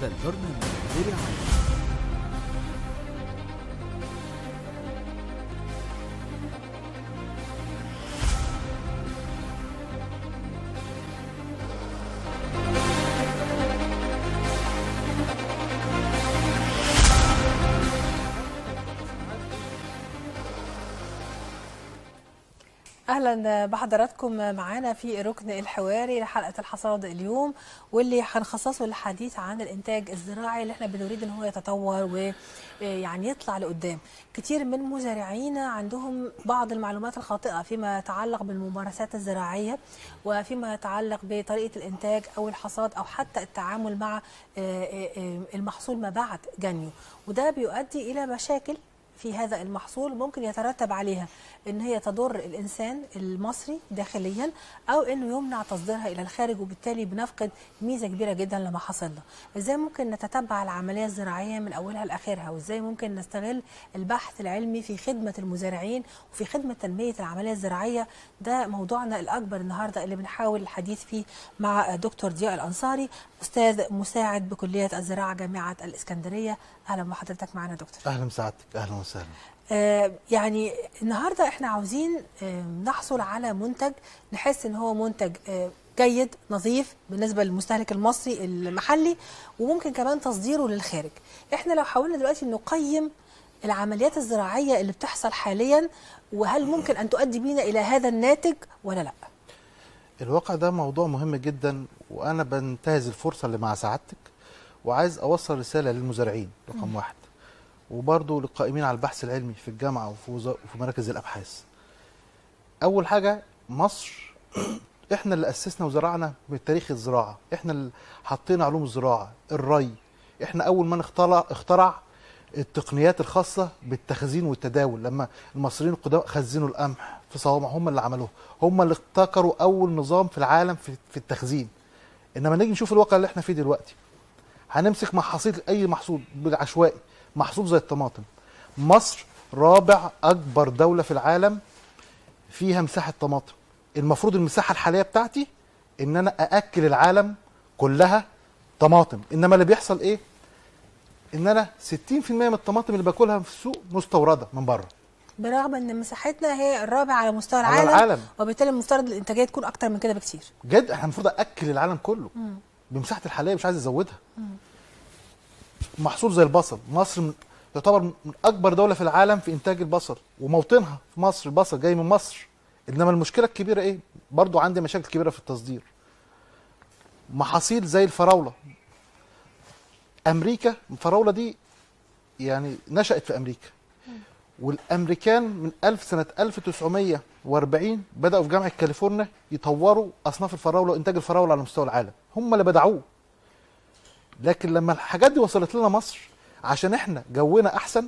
هذا البرنامج برعاية اهلا بحضراتكم معانا في ركن الحواري لحلقه الحصاد اليوم واللي هنخصصه للحديث عن الانتاج الزراعي اللي احنا بنريد ان هو يتطور ويعني يطلع لقدام كتير من مزارعينا عندهم بعض المعلومات الخاطئه فيما يتعلق بالممارسات الزراعيه وفيما يتعلق بطريقه الانتاج او الحصاد او حتى التعامل مع المحصول ما بعد جنيه وده بيؤدي الى مشاكل في هذا المحصول ممكن يترتب عليها ان هي تضر الانسان المصري داخليا او انه يمنع تصديرها الى الخارج وبالتالي بنفقد ميزه كبيره جدا لما حصلنا ازاي ممكن نتتبع العمليه الزراعيه من اولها لاخرها وازاي ممكن نستغل البحث العلمي في خدمه المزارعين وفي خدمه تنميه العمليه الزراعيه ده موضوعنا الاكبر النهارده اللي بنحاول الحديث فيه مع دكتور ضياء الانصاري استاذ مساعد بكليه الزراعه جامعه الاسكندريه اهلا بحضرتك معنا دكتور اهلا بسعادتك اهلا وسهلا آه يعني النهارده احنا عاوزين آه نحصل على منتج نحس ان هو منتج آه جيد نظيف بالنسبه للمستهلك المصري المحلي وممكن كمان تصديره للخارج احنا لو حاولنا دلوقتي نقيم العمليات الزراعيه اللي بتحصل حاليا وهل ممكن ان تؤدي بينا الى هذا الناتج ولا لا الواقع ده موضوع مهم جدا وانا بنتهز الفرصه اللي مع سعادتك وعايز اوصل رساله للمزارعين رقم م. واحد وبرضه للقائمين على البحث العلمي في الجامعه وفي وفي مراكز الابحاث. اول حاجه مصر احنا اللي اسسنا وزرعنا من تاريخ الزراعه، احنا اللي حطينا علوم الزراعه، الري، احنا اول من اخترع اخترع التقنيات الخاصه بالتخزين والتداول لما المصريين القدام خزنوا القمح في صوامع هم اللي عملوه، هم اللي ابتكروا اول نظام في العالم في, في التخزين. انما نيجي نشوف الواقع اللي احنا فيه دلوقتي. هنمسك محاصيل اي محصول بالعشوائي محصول زي الطماطم مصر رابع اكبر دوله في العالم فيها مساحه طماطم المفروض المساحه الحاليه بتاعتي ان انا ااكل العالم كلها طماطم انما اللي بيحصل ايه ان انا 60% من الطماطم اللي باكلها في السوق مستورده من بره برغم ان مساحتنا هي الرابعه على مستوى على العالم, العالم. وبالتالي المفترض الانتاجيه تكون اكتر من كده بكتير جد احنا المفروض ااكل العالم كله مم. بمساحه الحاليه مش عايز ازودها مم. محصول زي البصل مصر من تعتبر من اكبر دوله في العالم في انتاج البصل وموطنها في مصر البصل جاي من مصر انما المشكله الكبيره ايه برضو عندي مشاكل كبيره في التصدير محاصيل زي الفراوله امريكا الفراوله دي يعني نشات في امريكا والامريكان من ألف سنه 1940 بداوا في جامعه كاليفورنيا يطوروا اصناف الفراوله وانتاج الفراوله على مستوى العالم هم اللي بدعوه لكن لما الحاجات دي وصلت لنا مصر عشان احنا جونا احسن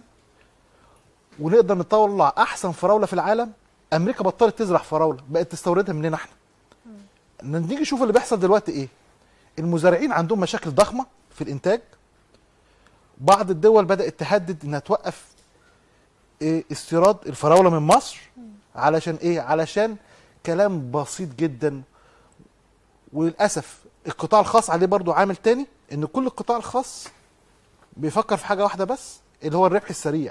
ونقدر نطلع احسن فراوله في العالم امريكا بطلت تزرع فراوله بقت تستوردها مننا احنا نيجي نشوف اللي بيحصل دلوقتي ايه المزارعين عندهم مشاكل ضخمه في الانتاج بعض الدول بدات تهدد انها توقف إيه استيراد الفراوله من مصر علشان ايه علشان كلام بسيط جدا وللاسف القطاع الخاص عليه برضو عامل تاني ان كل القطاع الخاص بيفكر في حاجه واحده بس اللي هو الربح السريع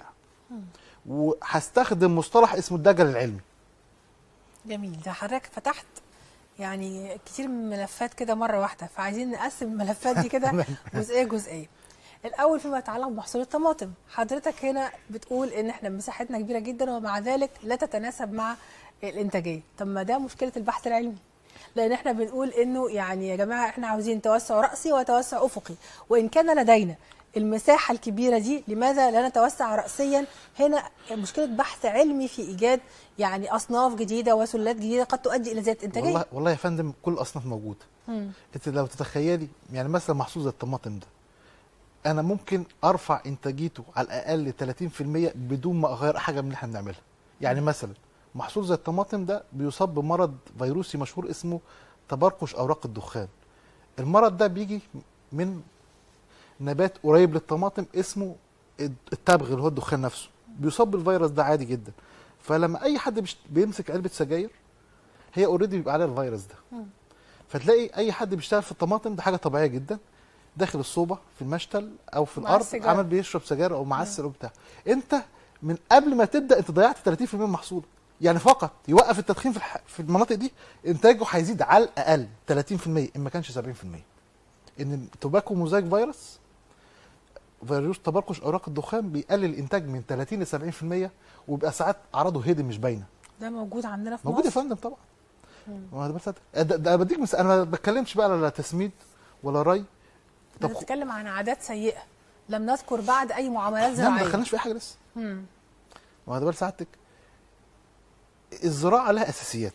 وهستخدم مصطلح اسمه الدجل العلمي جميل ده حضرتك فتحت يعني كتير من الملفات كده مره واحده فعايزين نقسم الملفات دي كده جزئيه جزئيه الاول فيما يتعلق بمحصول الطماطم حضرتك هنا بتقول ان احنا مساحتنا كبيره جدا ومع ذلك لا تتناسب مع الانتاجيه طب ما ده مشكله البحث العلمي لان احنا بنقول انه يعني يا جماعه احنا عاوزين توسع راسي وتوسع افقي وان كان لدينا المساحه الكبيره دي لماذا لا نتوسع راسيا هنا مشكله بحث علمي في ايجاد يعني اصناف جديده وسلات جديده قد تؤدي الى زياده انتاجيه والله والله يا فندم كل الاصناف موجوده مم. انت لو تتخيلي يعني مثلا محصول زي الطماطم ده انا ممكن ارفع انتاجيته على الاقل 30% بدون ما اغير حاجه من اللي احنا بنعملها يعني مثلا محصول زي الطماطم ده بيصاب بمرض فيروسي مشهور اسمه تبرقش اوراق الدخان المرض ده بيجي من نبات قريب للطماطم اسمه التبغ اللي هو الدخان نفسه بيصاب بالفيروس ده عادي جدا فلما اي حد بيشت... بيمسك علبه سجاير هي اوريدي بيبقى عليها الفيروس ده فتلاقي اي حد بيشتغل في الطماطم ده حاجه طبيعيه جدا داخل الصوبه في المشتل او في مع الارض السيجارة. عمل بيشرب سجاير او معسل او بتاع انت من قبل ما تبدا انت ضيعت 30% من محصولك يعني فقط يوقف التدخين في الح... في المناطق دي انتاجه هيزيد على الاقل 30% ان ما كانش 70% ان التوباكو موزايك فيروس فيروس تبرقش اوراق الدخان بيقلل الانتاج من 30 ل 70% وبيبقى ساعات اعراضه هيدن مش باينه ده موجود عندنا في موجود يا مصر فندم طبعا ما ده بس ده, ده بديك مثال انا ما بتكلمش بقى لا تسميد ولا ري طب خ- بنتكلم عن عادات سيئه لم نذكر بعد اي معاملات لا ما زراعيه دخلناش في اي حاجه لسه مم. ما ده بال سعادتك الزراعه لها اساسيات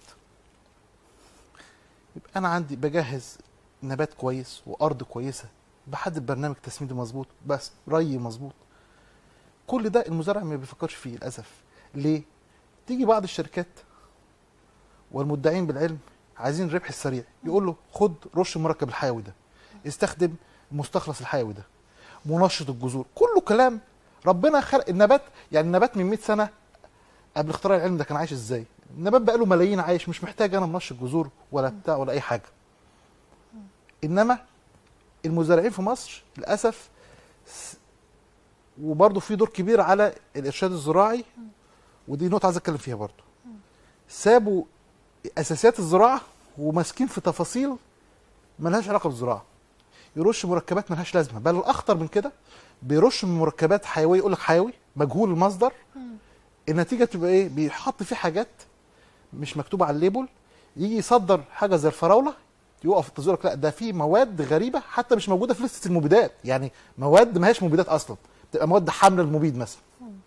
يبقى انا عندي بجهز نبات كويس وارض كويسه بحدد برنامج تسميدي مظبوط بس ري مظبوط كل ده المزارع ما بيفكرش فيه للاسف ليه تيجي بعض الشركات والمدعين بالعلم عايزين الربح السريع يقول له خد رش المركب الحيوي ده استخدم المستخلص الحيوي ده منشط الجذور كله كلام ربنا خلق النبات يعني النبات من 100 سنه قبل اختراع العلم ده كان عايش ازاي النبات بقى له ملايين عايش مش محتاج انا منشط جذور ولا بتاع ولا اي حاجه انما المزارعين في مصر للاسف س- وبرضه في دور كبير على الارشاد الزراعي ودي نقطه عايز اتكلم فيها برضه سابوا اساسيات الزراعه وماسكين في تفاصيل ملهاش علاقه بالزراعه يرش مركبات ملهاش لازمه بل الاخطر من كده بيرش مركبات حيويه يقول لك حيوي مجهول المصدر النتيجه بتبقى ايه بيحط فيه حاجات مش مكتوبه على الليبل يجي يصدر حاجه زي الفراوله يقف التصدير يقول لك لا ده في مواد غريبه حتى مش موجوده في لسته المبيدات يعني مواد ما هيش مبيدات اصلا بتبقى مواد حامله المبيد مثلا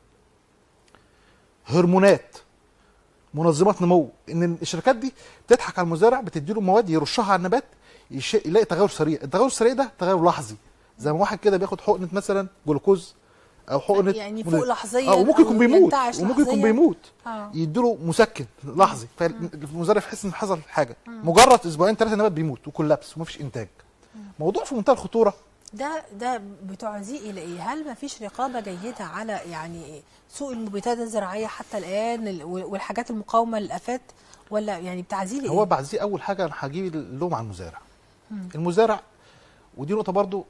هرمونات منظمات نمو ان الشركات دي بتضحك على المزارع بتديله مواد يرشها على النبات يش... يلاقي تغير سريع التغير السريع ده تغير لحظي زي ما واحد كده بياخد حقنه مثلا جلوكوز او حقنه يعني فوق لحظيا اه وممكن يكون أو بيموت ينتعش وممكن يكون لحظياً. بيموت اه يديله مسكن لحظي فالمزارع يحس ان حصل حاجه مجرد اسبوعين ثلاثه نبات بيموت وكولابس ومفيش انتاج موضوع في منتهى الخطوره ده ده بتعزيه الى ايه؟ هل ما فيش رقابه جيده على يعني سوق المبيدات الزراعيه حتى الان ال- والحاجات المقاومه للافات ولا يعني بتعزيه لايه؟ هو بعزيه اول حاجه انا هجيب اللوم على المزارع المزارع ودي نقطه برضو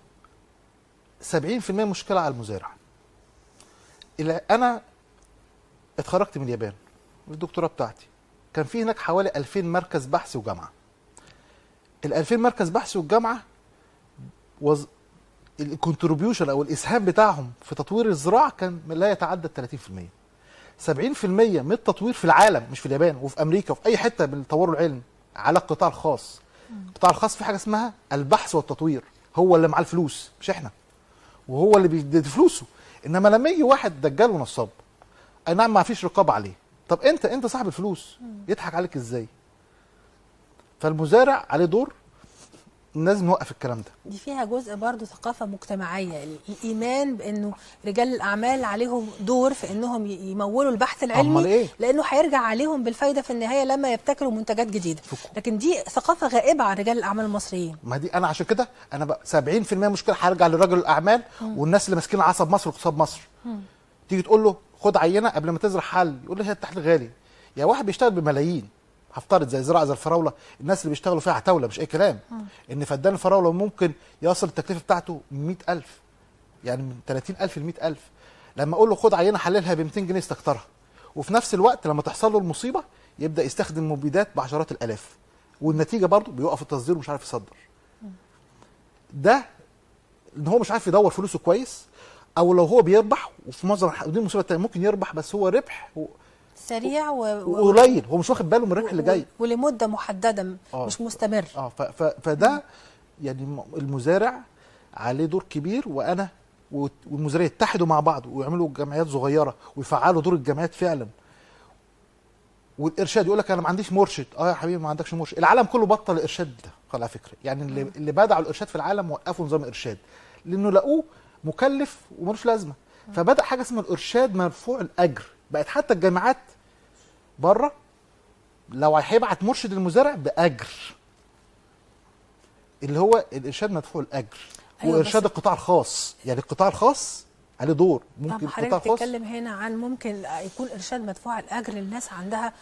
70% مشكله على المزارع إلى انا اتخرجت من اليابان الدكتوراه بتاعتي كان في هناك حوالي 2000 مركز بحث وجامعه ال 2000 مركز بحث والجامعه وز... الكونتريبيوشن او الاسهام بتاعهم في تطوير الزراعه كان لا يتعدى 30% 70% من التطوير في العالم مش في اليابان وفي امريكا وفي اي حته من التطور العلمي على القطاع الخاص القطاع الخاص في حاجه اسمها البحث والتطوير هو اللي معاه الفلوس مش احنا وهو اللي بيدي فلوسه انما لما يجي واحد دجال ونصاب اي نعم ما فيش رقابه عليه طب انت انت صاحب الفلوس يضحك عليك ازاي فالمزارع عليه دور لازم نوقف الكلام ده دي فيها جزء برضو ثقافة مجتمعية ال- الإيمان بأنه رجال الأعمال عليهم دور في أنهم ي- يمولوا البحث أمال العلمي إيه؟ لأنه هيرجع عليهم بالفايدة في النهاية لما يبتكروا منتجات جديدة فك- لكن دي ثقافة غائبة عن رجال الأعمال المصريين ما دي انا عشان كده انا بقى 70% مشكله هرجع لرجل الاعمال والناس اللي ماسكين عصب مصر واقتصاد مصر تيجي تقول له خد عينه قبل ما تزرع حل يقول له هي التحليل غالي يا واحد بيشتغل بملايين هفترض زي زراعه زي الفراوله الناس اللي بيشتغلوا فيها عتاوله مش اي كلام ان فدان الفراوله ممكن يصل التكلفه بتاعته 100000 يعني من 30000 ل 100000 لما اقول له خد عينه حللها ب 200 جنيه استكترها وفي نفس الوقت لما تحصل له المصيبه يبدا يستخدم مبيدات بعشرات الالاف والنتيجه برضه بيوقف التصدير ومش عارف يصدر ده ان هو مش عارف يدور فلوسه كويس او لو هو بيربح وفي معظم الح- ودي المصيبه التانيه ممكن يربح بس هو ربح و- سريع و... و... وقليل هو مش واخد باله من الربح اللي جاي و- ولمدة محددة م- آه. مش مستمر اه ف ف فده يعني م- المزارع عليه دور كبير وانا وت- والمزارعين يتحدوا مع بعض ويعملوا جمعيات صغيره ويفعلوا دور الجمعيات فعلا والارشاد يقول لك انا ما عنديش مرشد اه يا حبيبي ما عندكش مرشد العالم كله بطل الارشاد ده على فكره يعني اللي, اللي بدعوا الارشاد في العالم وقفوا نظام الارشاد لانه لقوه مكلف وملوش لازمه فبدا حاجه اسمها الارشاد مرفوع الاجر بقت حتى الجامعات بره لو هيبعت مرشد للمزارع باجر اللي هو الارشاد مدفوع الاجر أيوة وارشاد بس- القطاع الخاص يعني القطاع الخاص عليه دور ممكن طب القطاع حضرتك الخاص بتتكلم هنا عن ممكن يكون إرشاد مدفوع الأجر للناس عندها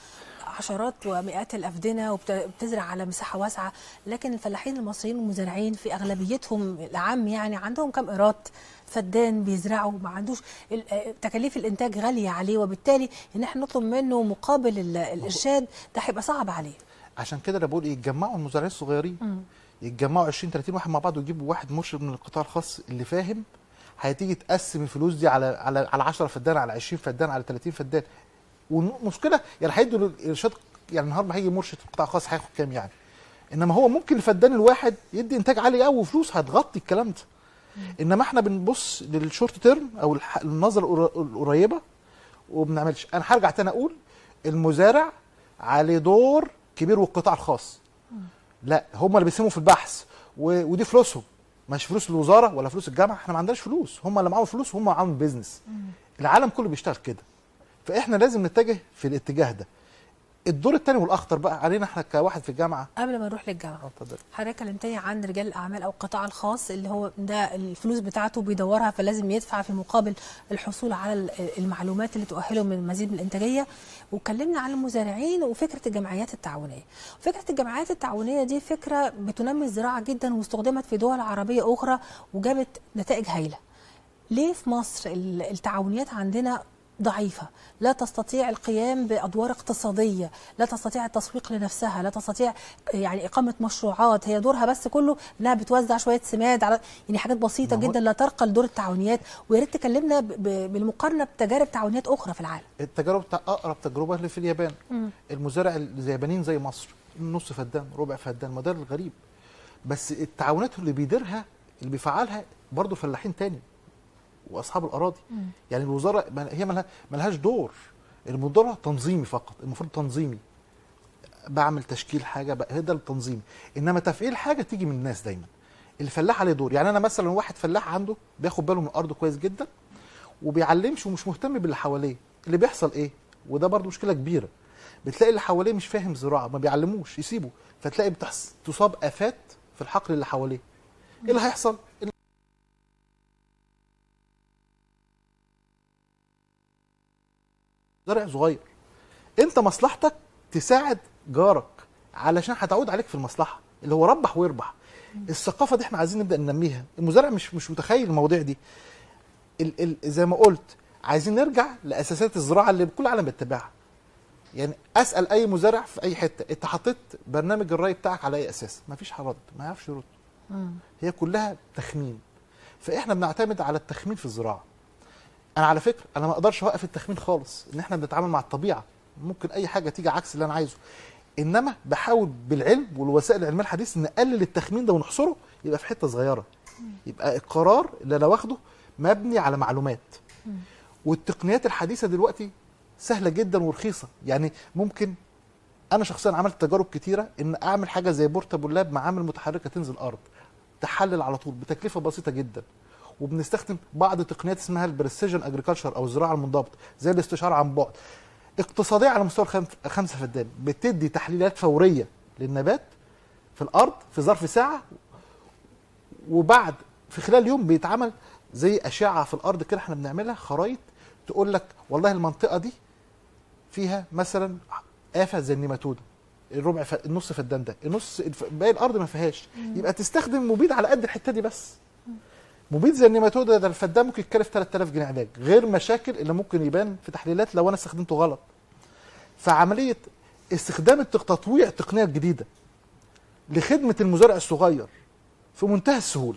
عشرات ومئات الافدنه وبتزرع على مساحه واسعه لكن الفلاحين المصريين والمزارعين في اغلبيتهم العام يعني عندهم كم قيراط فدان بيزرعوا ما عندوش ال- آه، تكاليف الانتاج غاليه عليه وبالتالي ان احنا نطلب منه مقابل ال- الارشاد ده هيبقى صعب عليه عشان كده انا بقول إيه، يتجمعوا المزارعين الصغيرين يتجمعوا 20 30 واحد مع بعض ويجيبوا واحد مرشد من القطاع الخاص اللي فاهم هتيجي تقسم الفلوس دي على على على 10 فدان على 20 فدان على 30 فدان والمشكله يعني هيدوا الارشاد يعني النهارده ما هيجي مرشد في القطاع الخاص هياخد كام يعني انما هو ممكن الفدان الواحد يدي انتاج عالي قوي وفلوس هتغطي الكلام ده انما احنا بنبص للشورت تيرم او الح- النظره القر- القريبه وبنعملش انا هرجع تاني اقول المزارع عليه دور كبير والقطاع الخاص لا هم اللي بيسموا في البحث و... ودي فلوسهم مش فلوس الوزاره ولا فلوس الجامعه احنا ما عندناش فلوس هم اللي معاهم فلوس وهم معاهم بيزنس العالم كله بيشتغل كده فاحنا لازم نتجه في الاتجاه ده الدور الثاني والاخطر بقى علينا احنا كواحد في الجامعه قبل ما نروح للجامعه اه اتفضل حضرتك كلمتني عن رجال الاعمال او القطاع الخاص اللي هو ده الفلوس بتاعته بيدورها فلازم يدفع في مقابل الحصول على ال- المعلومات اللي تؤهله من مزيد من الانتاجيه واتكلمنا عن المزارعين وفكره الجمعيات التعاونيه فكره الجمعيات التعاونيه دي فكره بتنمي الزراعه جدا واستخدمت في دول عربيه اخرى وجابت نتائج هائله ليه في مصر ال- التعاونيات عندنا ضعيفة لا تستطيع القيام بأدوار اقتصادية لا تستطيع التسويق لنفسها لا تستطيع يعني إقامة مشروعات هي دورها بس كله إنها بتوزع شوية سماد على يعني حاجات بسيطة ما هو- جدا لا ترقى لدور التعاونيات ويا ريت تكلمنا ب- ب- بالمقارنة بتجارب تعاونيات أخرى في العالم التجارب بتاع اقرب تجربه اللي في اليابان المزارع اليابانيين زي مصر نص فدان ربع فدان ما ده الغريب بس التعاونات اللي بيديرها اللي بيفعلها برضه فلاحين تاني واصحاب الاراضي يعني الوزاره ما- هي ملها- ملهاش دور المدير تنظيمي فقط المفروض تنظيمي بعمل تشكيل حاجه بقى هي ده التنظيمي انما تفعيل حاجه تيجي من الناس دايما الفلاح عليه دور يعني انا مثلا واحد فلاح عنده بياخد باله من ارضه كويس جدا وبيعلمش ومش مهتم باللي حواليه اللي بيحصل ايه وده برضو مشكله كبيره بتلاقي اللي حواليه مش فاهم زراعه ما بيعلموش يسيبه فتلاقي بتحص... تصاب افات في الحقل اللي حواليه ايه اللي هيحصل زرع صغير انت مصلحتك تساعد جارك علشان هتعود عليك في المصلحه اللي هو ربح ويربح الثقافه دي احنا عايزين نبدا ننميها المزارع مش مش متخيل المواضيع دي ال ال زي ما قلت عايزين نرجع لاساسات الزراعه اللي كل العالم بيتبعها يعني اسال اي مزارع في اي حته انت حطيت برنامج الري بتاعك على اي اساس ما فيش رد ما يعرفش يرد هي كلها تخمين فاحنا بنعتمد على التخمين في الزراعه انا على فكره انا ما اقدرش اوقف التخمين خالص ان احنا بنتعامل مع الطبيعه ممكن اي حاجه تيجي عكس اللي انا عايزه انما بحاول بالعلم والوسائل العلميه الحديثه نقلل التخمين ده ونحصره يبقى في حته صغيره يبقى القرار اللي انا واخده مبني على معلومات والتقنيات الحديثه دلوقتي سهله جدا ورخيصه يعني ممكن انا شخصيا عملت تجارب كتيره ان اعمل حاجه زي بورتابل لاب معامل متحركه تنزل الارض تحلل على طول بتكلفه بسيطه جدا وبنستخدم بعض تقنيات اسمها البريسيجن اجريكلتشر او الزراعه المنضبطه زي الاستشاره عن بعد اقتصاديه على مستوى الخمس- خمسه فدان بتدي تحليلات فوريه للنبات في الارض في ظرف ساعه وبعد في خلال يوم بيتعمل زي اشعه في الارض كده احنا بنعملها خرايط تقول لك والله المنطقه دي فيها مثلا آفة زي النيماتودا الربع ف... النص فدان ده النص الف... باقي الارض ما فيهاش يبقى تستخدم مبيد على قد الحته دي بس مبيد زي النيماتودا ده الفدان ممكن يتكلف 3000 جنيه علاج غير مشاكل اللي ممكن يبان في تحليلات لو انا استخدمته غلط فعمليه استخدام التق- تطويع التقنيه الجديده لخدمه المزارع الصغير في منتهى السهوله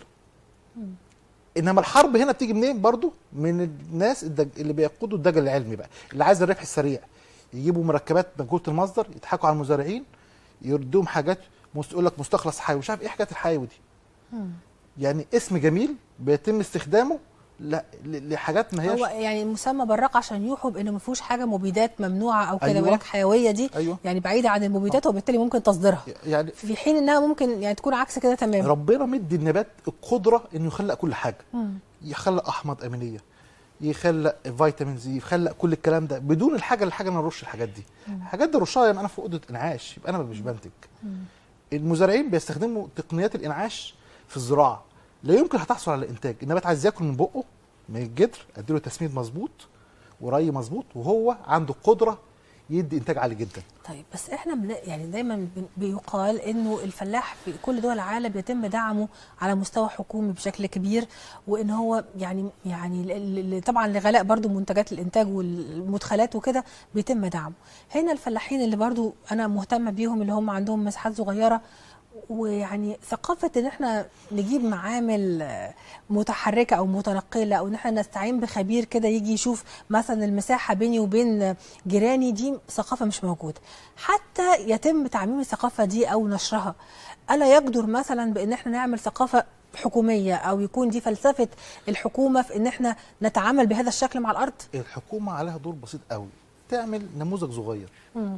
انما الحرب هنا بتيجي منين برضو من الناس الدج... اللي بيقودوا الدجل العلمي بقى اللي عايز الربح السريع يجيبوا مركبات مجهوله المصدر يضحكوا على المزارعين يردوهم حاجات مست... يقول لك مستخلص حيوي مش عارف ايه حكايه الحيوي دي يعني اسم جميل بيتم استخدامه ل... ل... لحاجات ما هياش هو يعني المسمى براق عشان يوحوا بانه ما فيهوش حاجه مبيدات ممنوعه او كده أيوة. أيوة. لك حيويه دي أيوة. يعني بعيده عن المبيدات وبالتالي ممكن تصديرها يعني في حين انها ممكن يعني تكون عكس كده تماما ربنا مدي النبات القدره انه يخلق كل حاجه يخلق احماض امينيه يخلق فيتامينز يخلق كل الكلام ده بدون الحاجه الحاجه انا ارش الحاجات دي الحاجات دي رشها يعني انا في اوضه انعاش يبقى انا مش بنتج المزارعين بيستخدموا تقنيات الانعاش في الزراعه لا يمكن هتحصل على الانتاج النبات عايز ياكل من بقه من الجدر اديله تسميد مظبوط وري مظبوط وهو عنده قدره يدي انتاج عالي جدا طيب بس احنا من يعني دايما بن- بيقال انه الفلاح في كل دول العالم بيتم دعمه على مستوى حكومي بشكل كبير وان هو يعني يعني ل- ل- طبعا لغلاء برضو منتجات الانتاج والمدخلات وكده بيتم دعمه هنا الفلاحين اللي برضو انا مهتمه بيهم اللي هم عندهم مساحات صغيره ويعني ثقافة ان احنا نجيب معامل آه، متحركة او متنقلة او ان احنا نستعين بخبير كده يجي يشوف مثلا المساحة بيني وبين آه، جيراني دي ثقافة مش موجودة حتى يتم تعميم الثقافة دي او نشرها ألا يقدر مثلا بان احنا نعمل ثقافة حكومية او يكون دي فلسفة الحكومة في ان احنا نتعامل بهذا الشكل مع الارض الحكومه عليها دور بسيط قوي تعمل نموذج صغير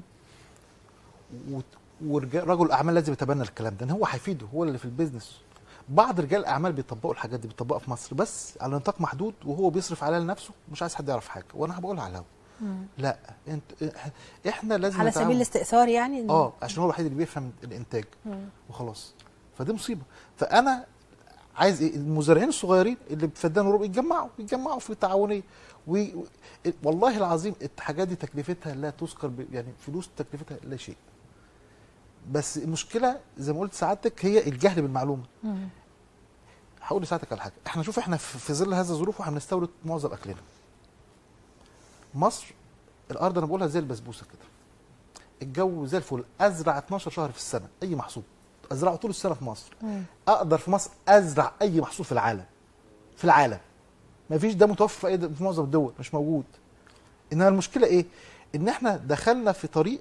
وت- ورجال رجل الاعمال لازم يتبنى الكلام ده إن هو هيفيده هو اللي في البيزنس بعض رجال الاعمال بيطبقوا الحاجات دي بيطبقها في مصر بس على نطاق محدود وهو بيصرف عليها لنفسه مش عايز حد يعرف حاجه وانا بقولها على الهوا لا انت احنا لازم على نتعامل- سبيل الاستئثار يعني إنه- اه عشان هو الوحيد اللي بيفهم الانتاج وخلاص فدي مصيبه فانا عايز ايه المزارعين الصغيرين اللي بفدان وربع يتجمعوا يتجمعوا في تعاونيه و... و- والله العظيم الحاجات دي تكلفتها لا تذكر ب... يعني فلوس تكلفتها لا شيء بس المشكله زي ما قلت سعادتك هي الجهل بالمعلومه مم. هقول لسعادتك على حاجه احنا شوف احنا في في ظل هذه الظروف واحنا بنستورد معظم اكلنا مصر الارض انا بقولها زي البسبوسه كده الجو زي الفل ازرع 12 شهر في السنه اي محصول ازرعه طول السنه في مصر مم. اقدر في مصر ازرع اي محصول في العالم في العالم ما فيش ده متوفر في, أي في معظم الدول مش موجود انما المشكله ايه ان احنا دخلنا في طريق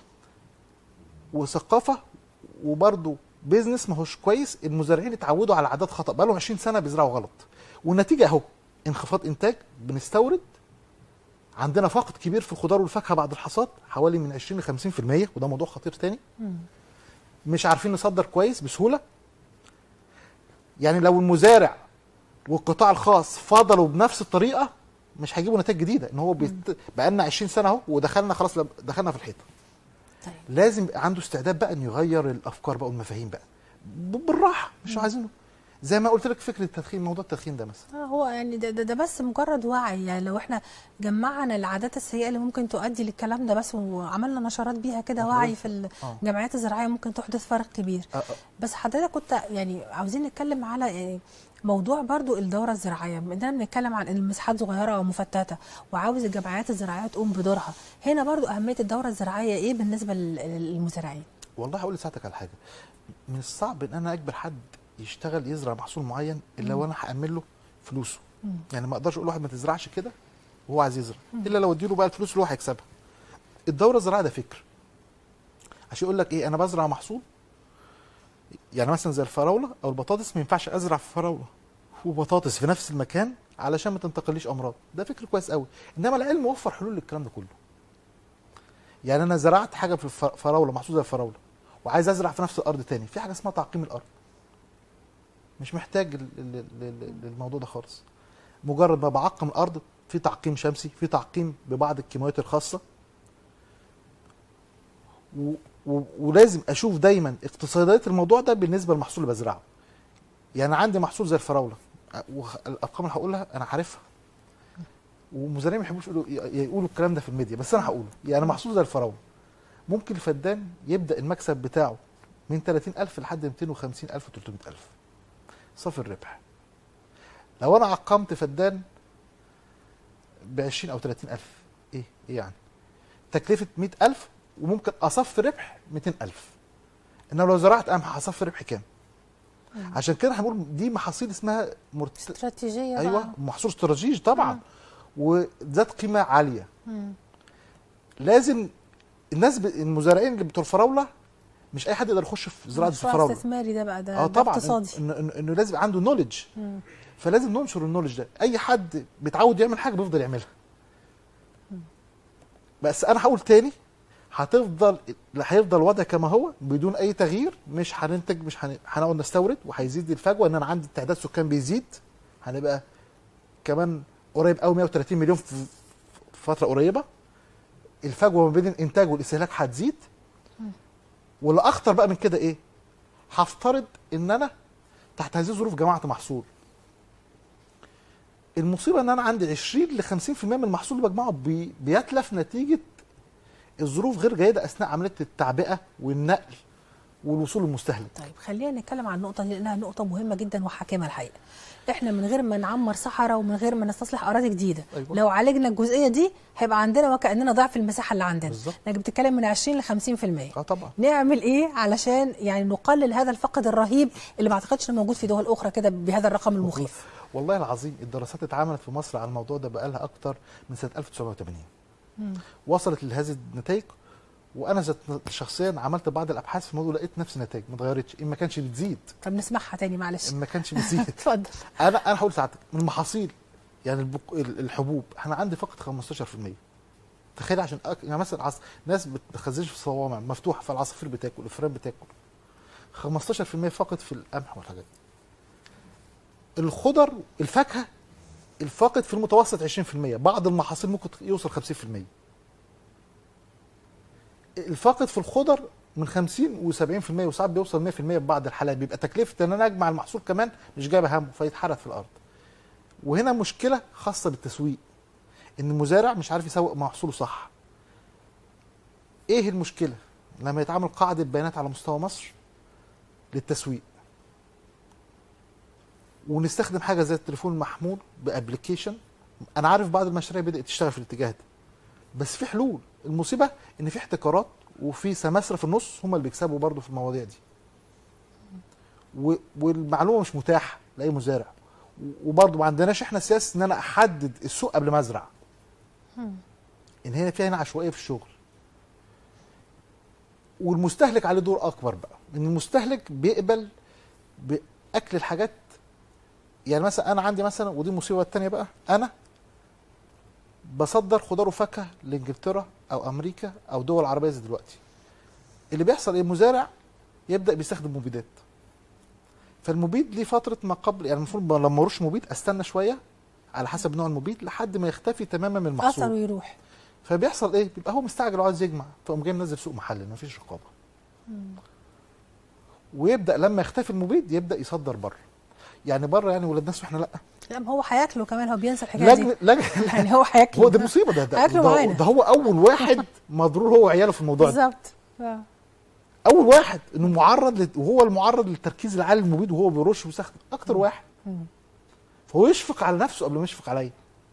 وثقافه وبرضه بيزنس ما هوش كويس المزارعين اتعودوا على عادات خطا بقى لهم 20 سنه بيزرعوا غلط والنتيجه اهو انخفاض انتاج بنستورد عندنا فقد كبير في الخضار والفاكهه بعد الحصاد حوالي من 20 ل 50% وده موضوع خطير تاني مم. مش عارفين نصدر كويس بسهوله يعني لو المزارع والقطاع الخاص فضلوا بنفس الطريقه مش هيجيبوا نتائج جديده ان هو بيت... بقالنا 20 سنه اهو ودخلنا خلاص لب- دخلنا في الحيطه طيب لازم يبقى عنده استعداد بقى انه يغير الافكار بقى والمفاهيم بقى ب- بالراحه مش عايزينه زي ما قلت لك فكره التدخين موضوع التدخين ده مثلا آه هو يعني ده, ده, ده بس مجرد وعي يعني لو احنا جمعنا العادات السيئة اللي ممكن تؤدي للكلام ده بس وعملنا نشرات بيها كده آه، وعي خلاص. في آه. الجمعيات الزراعية ممكن تحدث فرق كبير آه، آه. بس حضرتك كنت يعني عاوزين نتكلم على يعني موضوع برضو الدورة الزراعية عندنا بنتكلم عن المساحات صغيرة ومفتتة وعاوز الجمعيات الزراعية تقوم بدورها هنا برضو أهمية الدورة الزراعية إيه بالنسبة لل- للمزارعين والله هقول لساعتك على حاجه من الصعب ان انا اجبر حد يشتغل يزرع محصول معين الا وانا هامن له فلوسه مم. يعني ما اقدرش اقول واحد ما تزرعش كده وهو عايز يزرع الا لو اديله بقى الفلوس اللي هو هيكسبها الدوره الزراعيه ده فكر عشان يقول لك ايه انا بزرع محصول يعني مثلا زي الفراوله او البطاطس ما ينفعش ازرع فراوله وبطاطس في نفس المكان علشان ما تنتقليش امراض ده فكر كويس قوي انما العلم وفر حلول للكلام ده كله يعني انا زرعت حاجه في الف- فراوله محصول زي الفراوله وعايز ازرع في نفس الارض تاني في حاجه اسمها تعقيم الارض مش محتاج ال- ال- ال- للموضوع ده خالص مجرد ما بعقم الارض في تعقيم شمسي في تعقيم ببعض الكيماويات الخاصه و و ولازم اشوف دايما اقتصاديات الموضوع ده بالنسبه للمحصول اللي بزرعه يعني عندي محصول زي الفراوله وخ- الارقام اللي هقولها انا عارفها ومزارعين ما يحبوش يقولوا يقولوا الكلام ده في الميديا بس انا هقوله يعني محصول زي الفراوله ممكن الفدان يبدا المكسب بتاعه من 30000 لحد 250000 و300000 صافي الربح لو انا عقمت فدان ب 20 او 30000 ايه ايه يعني تكلفه 100000 وممكن اصفي ربح 200000 انما لو زرعت قمح هصفي ربح كام عشان كده هنقول دي محاصيل اسمها مرت... استراتيجية ايوه بقى. محصول استراتيجي طبعا وذات قيمه عاليه مم. لازم الناس ب... المزارعين اللي بتوع الفراوله مش اي حد يقدر يخش في زراعه مشروع الفراوله استثماري ده بقى ده, اه ده طبعا اقتصادي انه إنه- انه لازم عنده نولج مم. فلازم ننشر النولج ده اي حد بيتعود يعمل حاجه بيفضل يعملها بس انا هقول تاني هتفضل هيفضل الوضع كما هو بدون اي تغيير مش هننتج مش هن- هنقعد نستورد وهيزيد الفجوه ان انا عندي تعداد سكان بيزيد هنبقى كمان قريب قوي 130 مليون في في فتره قريبه الفجوه ما بين الانتاج والاستهلاك هتزيد واللي اخطر بقى من كده ايه هفترض ان انا تحت هذه الظروف جمعت محصول المصيبه ان انا عندي 20 ل 50% من المحصول اللي بجمعه بي بيتلف نتيجه الظروف غير جيده اثناء عمليه التعبئه والنقل والوصول للمستهلك طيب خلينا نتكلم عن النقطة دي لأنها نقطة مهمة جدا وحاكمة الحقيقة. احنا من غير ما نعمر صحراء ومن غير ما نستصلح أراضي جديدة، أيوة. لو عالجنا الجزئية دي هيبقى عندنا وكأننا ضعف المساحة اللي عندنا. بالظبط. انك بتتكلم من 20 ل 50%. اه طبعا نعمل ايه علشان يعني نقلل هذا الفقد الرهيب اللي ما اعتقدش انه موجود في دول اخرى كده بهذا الرقم المخيف. والله العظيم الدراسات اتعملت في مصر على الموضوع ده بقالها اكتر من سنه 1980 وصلت لهذه النتائج وانا ذات شخصيا عملت بعض الابحاث في الموضوع لقيت نفس النتائج ما اتغيرتش ان ما كانش بتزيد طب نسمعها تاني معلش. ان ما كانش بتزيد اتفضل. انا انا هقول ساعتك من المحاصيل يعني البق... ال- الحبوب احنا عندي فقط 15% تخيل عشان أك... يعني مثلا عص... ناس بتخزنش في صوامع مفتوحه فالعصافير بتاكل الفئران بتاكل 15% فقط في القمح والحاجات دي الخضر الفاكهه الفاقد في المتوسط 20% بعض المحاصيل ممكن يوصل 50% الفاقد في الخضر من 50 و70% وساعات بيوصل 100% في بعض الحالات بيبقى تكلفه ان انا اجمع المحصول كمان مش جايبه همه فيتحرق في الارض وهنا مشكله خاصه بالتسويق ان المزارع مش عارف يسوق محصوله صح ايه المشكله لما يتعمل قاعده بيانات على مستوى مصر للتسويق ونستخدم حاجه زي التليفون المحمول بابلكيشن انا عارف بعض المشاريع بدات تشتغل في الاتجاه ده بس في حلول المصيبه ان في احتكارات وفي سماسره في النص هم اللي بيكسبوا برضه في المواضيع دي و- والمعلومه مش متاحه لاي مزارع وبرضه ما عندناش احنا سياسه ان انا احدد السوق قبل ما ازرع ان هنا فيها هنا عشوائيه في الشغل والمستهلك عليه دور اكبر بقى ان المستهلك بيقبل باكل الحاجات يعني مثلا انا عندي مثلا ودي المصيبه الثانيه بقى انا بصدر خضار وفاكهه لانجلترا او امريكا او دول عربيه زي دلوقتي اللي بيحصل ايه المزارع يبدا بيستخدم مبيدات فالمبيد ليه فتره ما قبل يعني المفروض لما ارش مبيد استنى شويه على حسب نوع المبيد لحد ما يختفي تماما من اثر المحصول ويروح. فبيحصل ايه بيبقى هو مستعجل وعايز يجمع فقوم جاي منزل سوق محلي مفيش رقابه ويبدا لما يختفي المبيد يبدا يصدر بره يعني بره يعني ولاد ناس واحنا لا لا ما هو هياكله كمان هو بينسى الحكايه دي. لجنه لجنه يعني هو هياكله هو ده مصيبه ده ده, هياكله ده, معانا. ده هو اول واحد مضرور هو وعياله في الموضوع ده بالظبط. آه. اول واحد انه معرض لت... وهو المعرض للتركيز العالي المبيد وهو بيرش ويستخدم اكتر واحد فهو يشفق على نفسه قبل ما يشفق عليا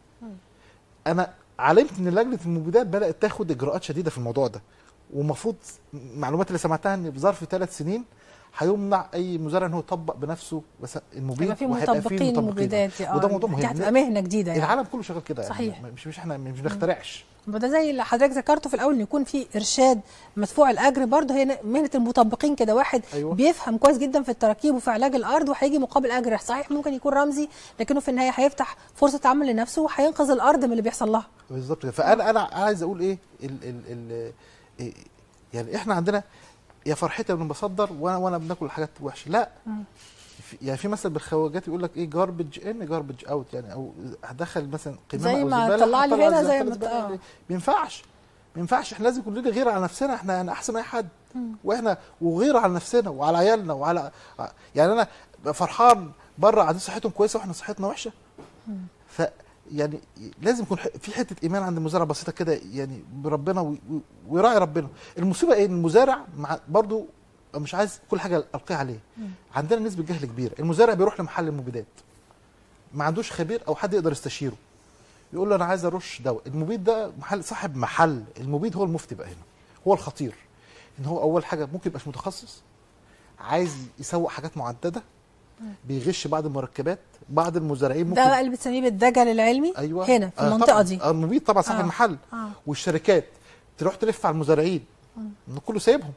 انا علمت ان لجنه المبيدات بدات تاخد اجراءات شديده في الموضوع ده ومفروض المعلومات اللي سمعتها ان في ظرف ثلاث سنين هيمنع اي مزارع ان هو يطبق بنفسه بس المبيد يبقى في وهيبقى مطبقين المبيدات دي وده موضوع دي مهم هتبقى مهنه جديده يعني العالم كله شغال كده صحيح. يعني مش مش احنا مش بنخترعش وده زي اللي حضرتك ذكرته في الاول ان يكون في ارشاد مدفوع الاجر برضه هي مهنه المطبقين كده واحد أيوة. بيفهم كويس جدا في التراكيب وفي علاج الارض وهيجي مقابل اجر صحيح ممكن يكون رمزي لكنه في النهايه هيفتح فرصه عمل لنفسه وهينقذ الارض من اللي بيحصل لها بالظبط كده فانا انا عايز اقول ايه ال ال ال إيه يعني احنا عندنا يا فرحتي لما بصدر وانا وانا بناكل حاجات وحشه لا في يعني في مثل بالخواجات يقول لك ايه جاربج ان جاربج اوت يعني او هدخل مثلا قمامه زي او ما زباله طلع لي هطلع هنا الزبالة زي ما زبالة. ت- آه. ما ينفعش ما ينفعش احنا لازم كلنا غير على نفسنا احنا انا احسن من اي حد واحنا وغير على نفسنا وعلى عيالنا وعلى يعني انا ببقى فرحان بره قاعدين صحتهم كويسه واحنا صحتنا وحشه ف يعني لازم يكون ح- في حته ايمان عند المزارع بسيطه كده يعني بربنا وي- وي- ويراعي ربنا المصيبه ايه ان المزارع مع برضو مش عايز كل حاجه القيها عليه عندنا نسبه جهل كبيره المزارع بيروح لمحل المبيدات ما عندوش خبير او حد يقدر يستشيره يقول له انا عايز ارش دواء المبيد ده محل صاحب محل المبيد هو المفتي بقى هنا هو الخطير ان هو اول حاجه ممكن يبقاش متخصص عايز يسوق حاجات معدده بيغش بعض المركبات بعض المزارعين ممكن ده بقى اللي بتسميه بالدجل العلمي ايوه هنا في آه المنطقه طبعاً. دي آه المبيد طبعا صاحب آه. المحل آه. والشركات تروح تلف على المزارعين ان كله سايبهم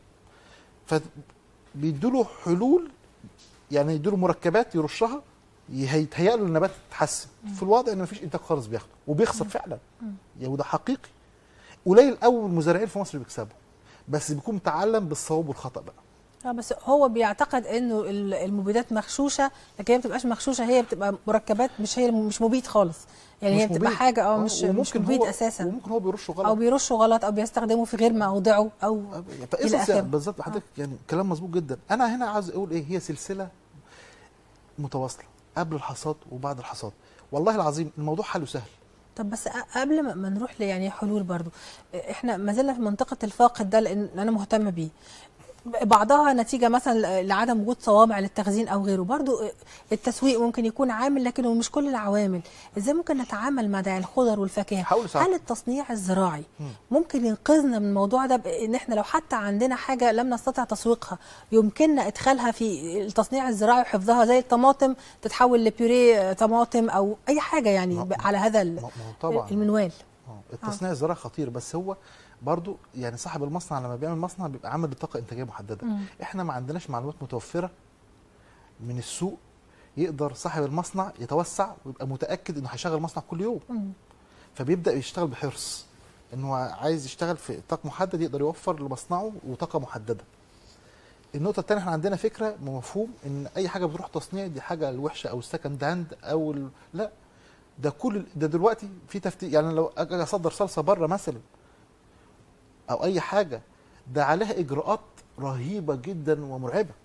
فبيدوا له حلول يعني يدوا له مركبات يرشها يتهيأ له النبات تتحسن في الواقع ان مفيش انتاج خالص بياخده وبيخسر فعلا يعني وده حقيقي قليل قوي المزارعين في مصر بيكسبوا بس بيكون متعلم بالصواب والخطا بقى اه بس هو بيعتقد انه ال- المبيدات مغشوشه لكن هي ما بتبقاش مغشوشه هي بتبقى مركبات مش هي مش مبيد خالص يعني هي مش بتبقى مبيد. حاجه اه آه، مش مش وممكن مبيد هو اساسا وممكن هو بيرشه غلط او بيرشوا غلط او بيستخدموا في غير موضعه او الى فقصص اخره يعني بالظبط حضرتك يعني كلام مظبوط جدا انا هنا عايز اقول ايه هي سلسله متواصله قبل الحصاد وبعد الحصاد والله العظيم الموضوع حله سهل طب بس أ- قبل ما ما نروح ل- يعني حلول برضو احنا ما زلنا في منطقه الفاقد ده لان انا مهتمه بيه بعضها نتيجه مثلا لعدم وجود صوامع للتخزين او غيره برضو التسويق ممكن يكون عامل لكن هو مش كل العوامل ازاي ممكن نتعامل مع ده الخضر والفاكهه حاول ساعات. هل التصنيع الزراعي ممكن ينقذنا من الموضوع ده بان احنا لو حتى عندنا حاجه لم نستطع تسويقها يمكننا ادخالها في التصنيع الزراعي وحفظها زي الطماطم تتحول لبيوريه طماطم او اي حاجه يعني ما- ب- على هذا ال- ما- ما هو طبعا المنوال آه، التصنيع الزراعي خطير بس هو برضو يعني صاحب المصنع لما بيعمل مصنع بيبقى عامل بطاقه انتاجيه محدده مم. احنا ما عندناش معلومات متوفره من السوق يقدر صاحب المصنع يتوسع ويبقى متاكد انه هيشغل مصنع كل يوم مم. فبيبدا يشتغل بحرص انه عايز يشتغل في اطار محدد يقدر يوفر لمصنعه وطاقه محدده النقطه الثانيه احنا عندنا فكره مفهوم ان اي حاجه بتروح تصنيع دي حاجه الوحشه او السكند هاند او ال... لا ده كل ده دلوقتي في تفتيش يعني لو اجي اصدر صلصه بره مثلا او اي حاجه ده عليها اجراءات رهيبه جدا ومرعبه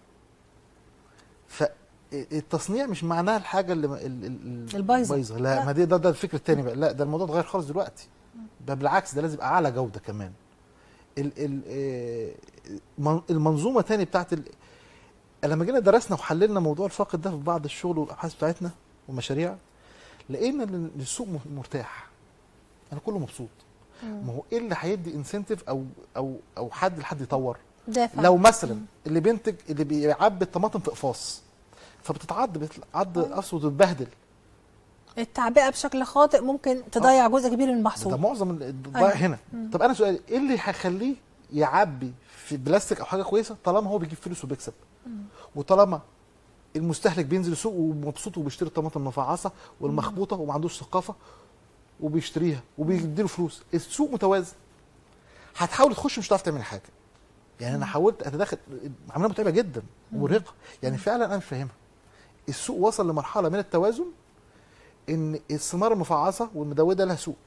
فالتصنيع مش معناها الحاجه اللي ال- ال- البايظة. بايظه لا, لا. ما دي ده, ده الفكر الثاني بقى لا ده الموضوع اتغير خالص دلوقتي ده بالعكس ده لازم يبقى اعلى جوده كمان ال ال آه، من- المنظومه تاني بتاعت ال... لما جينا درسنا وحللنا موضوع الفاقد ده في بعض الشغل والابحاث بتاعتنا والمشاريع لقينا ان السوق م- مرتاح انا كله مبسوط ما هو ايه اللي هيدي انسنتيف او او او حد لحد يطور دافع لو مثلا اللي بينتج اللي بيعبي الطماطم في اقفاص فبتتعض بتعض قفص وتتبهدل التعبئه بشكل خاطئ ممكن تضيع جزء كبير من ده المحصول معظم الضياع أيوة. هنا طب انا سؤالي ايه اللي هيخليه يعبي في بلاستيك او حاجه كويسه طالما هو بيجيب فلوس وبيكسب وطالما المستهلك بينزل السوق ومبسوط وبيشتري الطماطم المفعصه والمخبوطه وما عندوش ثقافه وبيشتريها وبيديله فلوس السوق متوازن هتحاول تخش مش هتعرف تعمل حاجه يعني انا حاولت اتدخل عمليه متعبه جدا ومرهقه يعني فعلا انا مش فاهمها السوق وصل لمرحله من التوازن ان الثمار المفعصه والمدوده لها سوق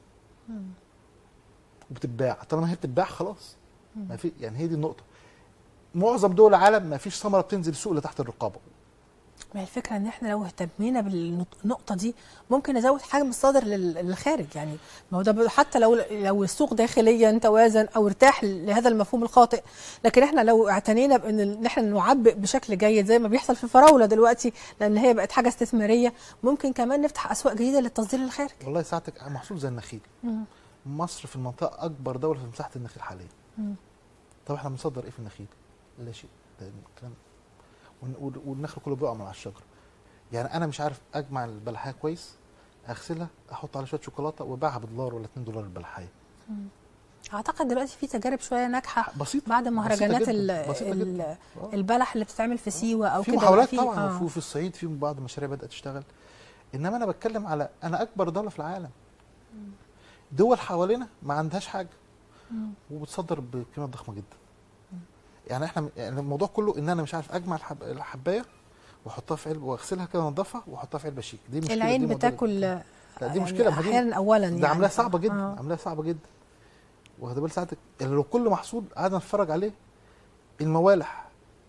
وبتتباع طالما هي بتتباع خلاص ما في يعني هي دي النقطه معظم دول العالم ما فيش ثمره بتنزل السوق الا تحت الرقابه ما هي الفكره ان احنا لو اهتمينا بالنقطه دي ممكن نزود حجم الصادر لل- للخارج يعني ما هو ده ب- حتى لو لو السوق داخليا توازن او ارتاح لهذا المفهوم الخاطئ لكن احنا لو اعتنينا بان ال- احنا نعبئ بشكل جيد زي ما بيحصل في الفراوله دلوقتي لان هي بقت حاجه استثماريه ممكن كمان نفتح اسواق جديده للتصدير للخارج والله ساعتك محصول زي النخيل مصر في المنطقه اكبر دوله في مساحه النخيل حاليا طب احنا بنصدر ايه في النخيل لا شيء ده كلام ون- وال- والنخل كله بيقع من على الشجره يعني انا مش عارف اجمع البلحايه كويس اغسلها احط عليها شويه شوكولاته وابيعها بدولار ولا 2 دولار البلحايه اعتقد دلوقتي في تجارب شويه ناجحه بسيط بعد مهرجانات بسيطة ال- جداً، بسيطة ال- جداً. آه. البلح اللي بتتعمل في سيوه او في كده محاولات في- طبعا آه. وفي في الصعيد في بعض المشاريع بدات تشتغل انما انا بتكلم على انا اكبر دوله في العالم دول حوالينا ما عندهاش حاجه وبتصدر بكميات ضخمه جدا يعني احنا يعني الموضوع كله ان انا مش عارف اجمع الحب الحبايه واحطها في علبه واغسلها كده وانضفها واحطها في علبه شيك دي مشكله العين دي معضلة. بتاكل لا دي يعني مشكله ما دي- احيانا اولا ده يعني عاملاها صعبه جدا آه. عاملاها صعبه جدا واخد بال ساعتك يعني لو كل محصول قعدنا نتفرج عليه الموالح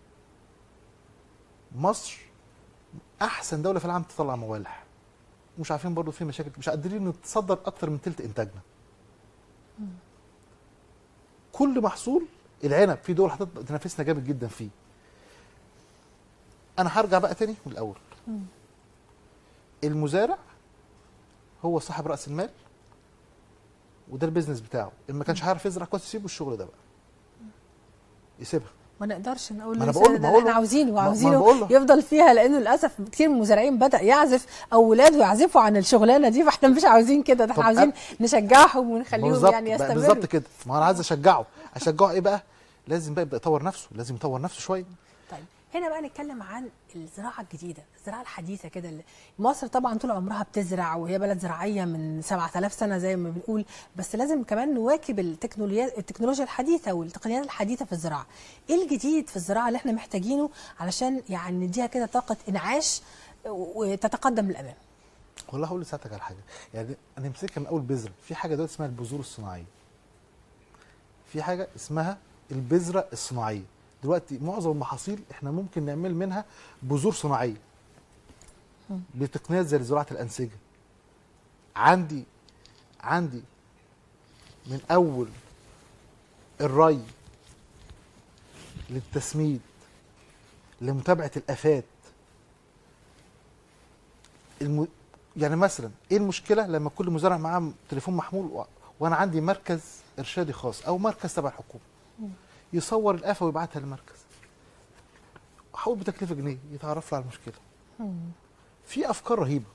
مصر احسن دوله في العالم تطلع موالح مش عارفين برضو في مشاكل مش قادرين نتصدر اكتر من تلت انتاجنا كل محصول العنب في دول هتنافسنا جامد جدا فيه انا هرجع بقى تاني من الاول المزارع هو صاحب راس المال وده البيزنس بتاعه ان ما كانش عارف يزرع كويس يسيبه الشغل ده بقى يسيبها ما نقدرش نقول ما له أنا بقول- ده ما بقول احنا له- عاوزينه ما- ما وعاوزينه بقول له. يفضل فيها لانه للاسف كتير من المزارعين بدا يعزف او ولاده يعزفوا عن الشغلانه دي فاحنا مش عاوزين كده ده طب احنا عاوزين نشجعهم ونخليهم بالظبط يعني بقى- يستمروا بالظبط كده ما انا عايز اشجعه اشجعه ايه بقى لازم بقى يبدا يطور نفسه لازم يطور نفسه شويه طيب هنا بقى نتكلم عن الزراعه الجديده الزراعه الحديثه كده اللي مصر طبعا طول عمرها بتزرع وهي بلد زراعيه من 7000 سنه زي ما بنقول بس لازم كمان نواكب التكنولوجيا التكنولوجيا الحديثه والتقنيات الحديثه في الزراعه ايه الجديد في الزراعه اللي احنا محتاجينه علشان يعني نديها كده طاقه انعاش وتتقدم للامام والله هقول لساعتك على حاجه يعني انا امسكها من اول بذره في حاجه دلوقتي اسمها البذور الصناعيه في حاجه اسمها البذره الصناعيه دلوقتي معظم المحاصيل احنا ممكن نعمل منها بذور صناعيه بتقنيات زي زراعه الانسجه عندي عندي من اول الري للتسميد لمتابعه الافات الم... يعني مثلا ايه المشكله لما كل مزارع معاه تليفون محمول و... وانا عندي مركز ارشادي خاص او مركز تبع الحكومه يصور الافه ويبعتها للمركز حول بتكلفه جنيه يتعرف له على المشكله في افكار رهيبه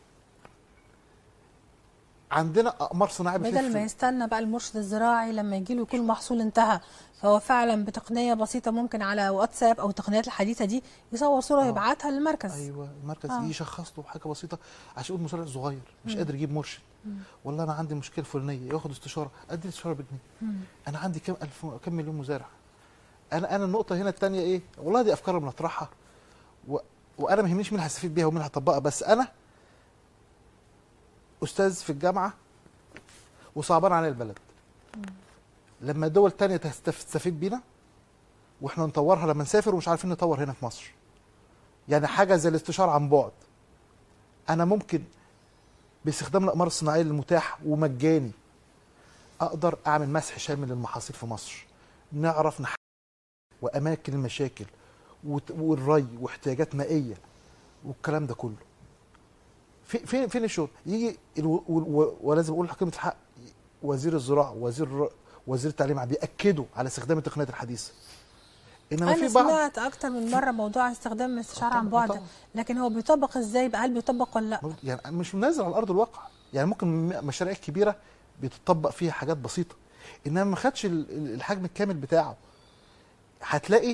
عندنا اقمار صناعيه بدل بتلف ما يستنى بقى المرشد الزراعي لما يجي له يكون المحصول انتهى فهو فعلا بتقنيه بسيطه ممكن على واتساب او التقنيات الحديثه دي يصور صوره آه. ويبعتها للمركز ايوه المركز آه. يشخص له حاجه بسيطه عشان يقول مزارع صغير مش قادر يجيب مرشد والله انا عندي مشكله فلانيه ياخد استشاره ادي الاستشاره بجنيه انا عندي كام الف كام مليون مزارع انا انا النقطه هنا الثانيه ايه والله دي افكار بنطرحها و... وانا ما يهمنيش مين هستفيد بيها ومين هطبقها بس انا استاذ في الجامعه وصعبان عليا البلد لما دول تانية تستف- تستفيد بينا واحنا نطورها لما نسافر ومش عارفين نطور هنا في مصر يعني حاجه زي الاستشاره عن بعد انا ممكن باستخدام الاقمار الصناعيه المتاح ومجاني اقدر اعمل مسح شامل للمحاصيل في مصر نعرف نح واماكن المشاكل وت- والري واحتياجات مائيه والكلام ده كله في- فين فين الشغل يجي الو- و- و- ولازم اقول حكومه الحق وزير الزراعه وزير الر- وزير التعليم العام بياكدوا على استخدام التقنيات الحديثه انما انا في بعض سمعت اكتر من مره موضوع استخدام الاستشاره عن طبعاً، بعد طبعاً. لكن هو بيطبق ازاي بقى هل بيطبق ولا لا يعني مش نازل على ارض الواقع يعني ممكن م- مشاريع كبيره بتطبق فيها حاجات بسيطه انما ما خدش ال- ال- الحجم الكامل بتاعه هتلاقي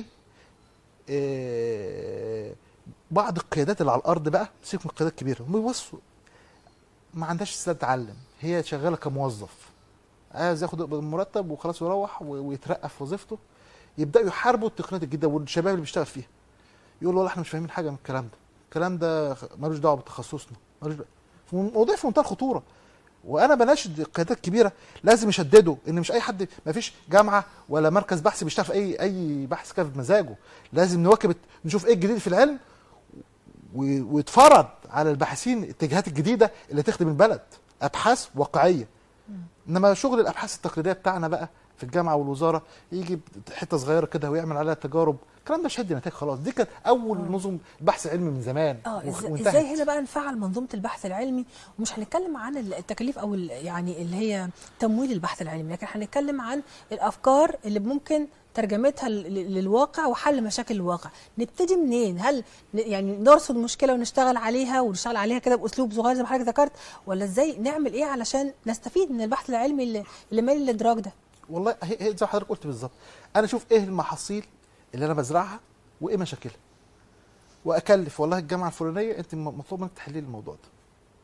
آه، بعض القيادات اللي على الارض بقى سيبك من القيادات الكبيره هم بيوصوا ما عندهاش استعداد تتعلم هي شغاله كموظف عايز ياخد مرتب وخلاص يروح و- ويترقى في وظيفته يبداوا يحاربوا التقنيات الجديده والشباب اللي بيشتغل فيها يقول والله احنا مش فاهمين حاجه من الكلام ده الكلام ده ملوش دعوه بتخصصنا ملوش دعوة. موضوع في منتهى الخطوره وانا بناشد قيادات كبيره لازم يشددوا ان مش اي حد ما فيش جامعه ولا مركز بحث بيشتغل في اي اي بحث كده بمزاجه لازم نواكب الت- نشوف ايه الجديد في العلم و- ويتفرض على الباحثين الاتجاهات الجديده اللي تخدم البلد ابحاث واقعيه انما شغل الابحاث التقليديه بتاعنا بقى في الجامعه والوزاره يجي حته صغيره كده ويعمل عليها تجارب الكلام ده مش هيدي نتائج خلاص دي كانت اول نظم بحث علمي من زمان اه وخ- إز- وانتهت. ازاي هنا بقى نفعل منظومه البحث العلمي ومش هنتكلم عن التكاليف او ال- يعني اللي هي تمويل البحث العلمي لكن هنتكلم عن الافكار اللي ممكن ترجمتها ل- ل- للواقع وحل مشاكل الواقع نبتدي منين هل ن- يعني نرصد مشكله ونشتغل عليها ونشتغل عليها كده باسلوب صغير زي ما حضرتك ذكرت ولا ازاي نعمل ايه علشان نستفيد من البحث العلمي اللي, اللي مالي الادراك ده والله هي هي زي ما حضرتك قلت بالظبط انا اشوف ايه المحاصيل اللي انا بزرعها وايه مشاكلها واكلف والله الجامعه الفلانيه انت م- مطلوب منك تحلي لي الموضوع ده